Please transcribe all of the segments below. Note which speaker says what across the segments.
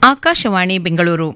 Speaker 1: ಆಕಾಶವಾಣಿ ಬೆಂಗಳೂರು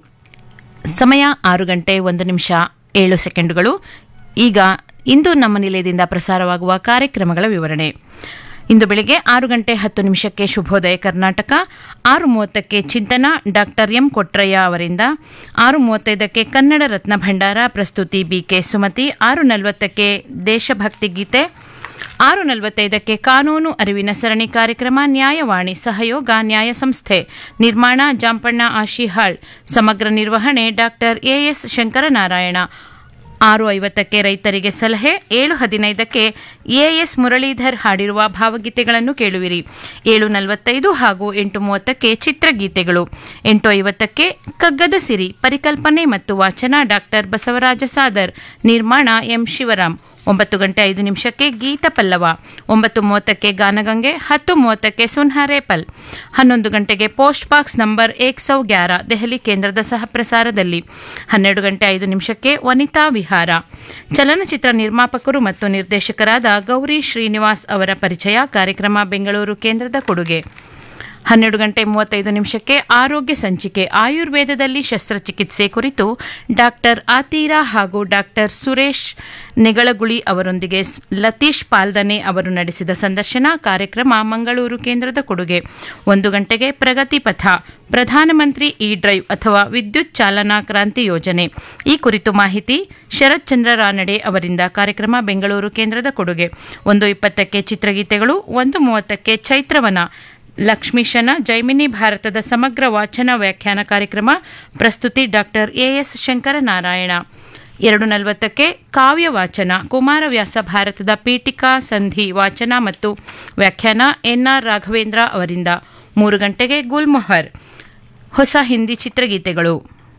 Speaker 1: ಸಮಯ ಆರು ಗಂಟೆ ಒಂದು ನಿಮಿಷ ಏಳು ಸೆಕೆಂಡುಗಳು ಈಗ ಇಂದು ನಮ್ಮ ನಿಲಯದಿಂದ ಪ್ರಸಾರವಾಗುವ ಕಾರ್ಯಕ್ರಮಗಳ ವಿವರಣೆ ಇಂದು ಬೆಳಿಗ್ಗೆ ಆರು ಗಂಟೆ ಹತ್ತು ನಿಮಿಷಕ್ಕೆ ಶುಭೋದಯ ಕರ್ನಾಟಕ ಆರು ಮೂವತ್ತಕ್ಕೆ ಚಿಂತನ ಡಾಕ್ಟರ್ ಎಂ ಕೊಟ್ರಯ್ಯ ಅವರಿಂದ ಆರು ಮೂವತ್ತೈದಕ್ಕೆ ಕನ್ನಡ ರತ್ನ ಭಂಡಾರ ಪ್ರಸ್ತುತಿ ಬಿಕೆ ಸುಮತಿ ಆರು ನಲವತ್ತಕ್ಕೆ ದೇಶಭಕ್ತಿ ಗೀತೆ ಆರು ನಲವತ್ತೈದಕ್ಕೆ ಕಾನೂನು ಅರಿವಿನ ಸರಣಿ ಕಾರ್ಯಕ್ರಮ ನ್ಯಾಯವಾಣಿ ಸಹಯೋಗ ನ್ಯಾಯ ಸಂಸ್ಥೆ ನಿರ್ಮಾಣ ಜಾಂಪಣ್ಣ ಆಶಿಹಾಳ್ ಸಮಗ್ರ ನಿರ್ವಹಣೆ ಡಾಕ್ಟರ್ ಎಎಸ್ ಶಂಕರನಾರಾಯಣ ಆರು ಐವತ್ತಕ್ಕೆ ರೈತರಿಗೆ ಸಲಹೆ ಏಳು ಹದಿನೈದಕ್ಕೆ ಎಎಸ್ ಮುರಳೀಧರ್ ಹಾಡಿರುವ ಭಾವಗೀತೆಗಳನ್ನು ಕೇಳುವಿರಿ ಏಳು ನಲವತ್ತೈದು ಹಾಗೂ ಎಂಟು ಮೂವತ್ತಕ್ಕೆ ಚಿತ್ರಗೀತೆಗಳು ಎಂಟು ಐವತ್ತಕ್ಕೆ ಕಗ್ಗದ ಸಿರಿ ಪರಿಕಲ್ಪನೆ ಮತ್ತು ವಾಚನ ಡಾಕ್ಟರ್ ಬಸವರಾಜ ಸಾದರ್ ನಿರ್ಮಾಣ ಎಂ ಶಿವರಾಮ್ ಒಂಬತ್ತು ಗಂಟೆ ಐದು ನಿಮಿಷಕ್ಕೆ ಗೀತ ಪಲ್ಲವ ಒಂಬತ್ತು ಮೂವತ್ತಕ್ಕೆ ಗಾನಗಂಗೆ ಹತ್ತು ಮೂವತ್ತಕ್ಕೆ ಸುನ್ಹಾರೇಪಲ್ ಹನ್ನೊಂದು ಗಂಟೆಗೆ ಪೋಸ್ಟ್ ಬಾಕ್ಸ್ ನಂಬರ್ ಏಕ್ ಸೌ ಗ್ಯಾರ ದೆಹಲಿ ಕೇಂದ್ರದ ಸಹ ಪ್ರಸಾರದಲ್ಲಿ ಹನ್ನೆರಡು ಗಂಟೆ ಐದು ನಿಮಿಷಕ್ಕೆ ವನಿತಾ ವಿಹಾರ ಚಲನಚಿತ್ರ ನಿರ್ಮಾಪಕರು ಮತ್ತು ನಿರ್ದೇಶಕರಾದ ಗೌರಿ ಶ್ರೀನಿವಾಸ್ ಅವರ ಪರಿಚಯ ಕಾರ್ಯಕ್ರಮ ಬೆಂಗಳೂರು ಕೇಂದ್ರದ ಕೊಡುಗೆ ಹನ್ನೆರಡು ಗಂಟೆ ಮೂವತ್ತೈದು ನಿಮಿಷಕ್ಕೆ ಆರೋಗ್ಯ ಸಂಚಿಕೆ ಆಯುರ್ವೇದದಲ್ಲಿ ಶಸ್ತ್ರಚಿಕಿತ್ಸೆ ಕುರಿತು ಡಾಕ್ಟರ್ ಆತೀರಾ ಹಾಗೂ ಡಾಕ್ಟರ್ ಸುರೇಶ್ ನೆಗಳಗುಳಿ ಅವರೊಂದಿಗೆ ಲತೀಶ್ ಪಾಲ್ದನೆ ಅವರು ನಡೆಸಿದ ಸಂದರ್ಶನ ಕಾರ್ಯಕ್ರಮ ಮಂಗಳೂರು ಕೇಂದ್ರದ ಕೊಡುಗೆ ಒಂದು ಗಂಟೆಗೆ ಪ್ರಗತಿ ಪಥ ಪ್ರಧಾನಮಂತ್ರಿ ಇ ಡ್ರೈವ್ ಅಥವಾ ವಿದ್ಯುತ್ ಚಾಲನಾ ಕ್ರಾಂತಿ ಯೋಜನೆ ಈ ಕುರಿತು ಮಾಹಿತಿ ಶರತ್ ಚಂದ್ರ ರಾನಡೆ ಅವರಿಂದ ಕಾರ್ಯಕ್ರಮ ಬೆಂಗಳೂರು ಕೇಂದ್ರದ ಕೊಡುಗೆ ಒಂದು ಇಪ್ಪತ್ತಕ್ಕೆ ಚಿತ್ರಗೀತೆಗಳು ಒಂದು ಮೂವತ್ತಕ್ಕೆ ಚೈತ್ರವನ ಲಕ್ಷ್ಮೀಶನ ಜೈಮಿನಿ ಭಾರತದ ಸಮಗ್ರ ವಾಚನ ವ್ಯಾಖ್ಯಾನ ಕಾರ್ಯಕ್ರಮ ಪ್ರಸ್ತುತಿ ಡಾಕ್ಟರ್ ಎಎಸ್ ಶಂಕರನಾರಾಯಣ ಎರಡು ನಲವತ್ತಕ್ಕೆ ಕಾವ್ಯ ವಾಚನ ಕುಮಾರವ್ಯಾಸ ಭಾರತದ ಪೀಠಿಕಾ ಸಂಧಿ ವಾಚನ ಮತ್ತು ವ್ಯಾಖ್ಯಾನ ಎನ್ಆರ್ ರಾಘವೇಂದ್ರ ಅವರಿಂದ ಮೂರು ಗಂಟೆಗೆ ಗುಲ್ಮೊಹರ್ ಹೊಸ ಹಿಂದಿ ಚಿತ್ರಗೀತೆಗಳು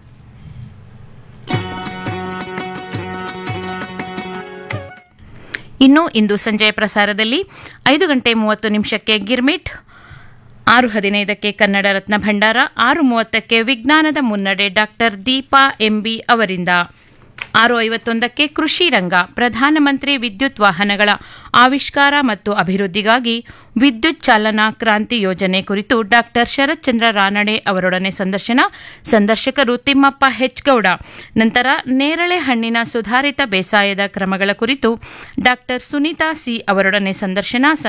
Speaker 1: ಇನ್ನು ಇಂದು ಸಂಜೆಯ ಪ್ರಸಾರದಲ್ಲಿ ಐದು ಗಂಟೆ ಮೂವತ್ತು ನಿಮಿಷಕ್ಕೆ ಗಿರ್ಮಿಟ್ ಆರು ಹದಿನೈದಕ್ಕೆ ಕನ್ನಡ ರತ್ನ ಭಂಡಾರ ಆರು ಮೂವತ್ತಕ್ಕೆ ವಿಜ್ಞಾನದ ಮುನ್ನಡೆ ಡಾಕ್ಟರ್ ದೀಪಾ ಎಂಬಿ ಅವರಿಂದ ಆರು ಐವತ್ತೊಂದಕ್ಕೆ ಕೃಷಿ ರಂಗ ಪ್ರಧಾನಮಂತ್ರಿ ವಿದ್ಯುತ್ ವಾಹನಗಳ ಆವಿಷ್ಕಾರ ಮತ್ತು ಅಭಿವೃದ್ಧಿಗಾಗಿ ವಿದ್ಯುತ್ ಚಾಲನಾ ಕ್ರಾಂತಿ ಯೋಜನೆ ಕುರಿತು ಡಾಕ್ಟರ್ ಶರತ್ ಚಂದ್ರ ರಾನಡೆ ಅವರೊಡನೆ ಸಂದರ್ಶನ ಸಂದರ್ಶಕರು ತಿಮ್ಮಪ್ಪ ಹೆಚ್ಗೌಡ ನಂತರ ನೇರಳೆ ಹಣ್ಣಿನ ಸುಧಾರಿತ ಬೇಸಾಯದ ಕ್ರಮಗಳ ಕುರಿತು ಡಾಕ್ಟರ್ ಸುನೀತಾ ಸಿ ಅವರೊಡನೆ ಸಂದರ್ಶನ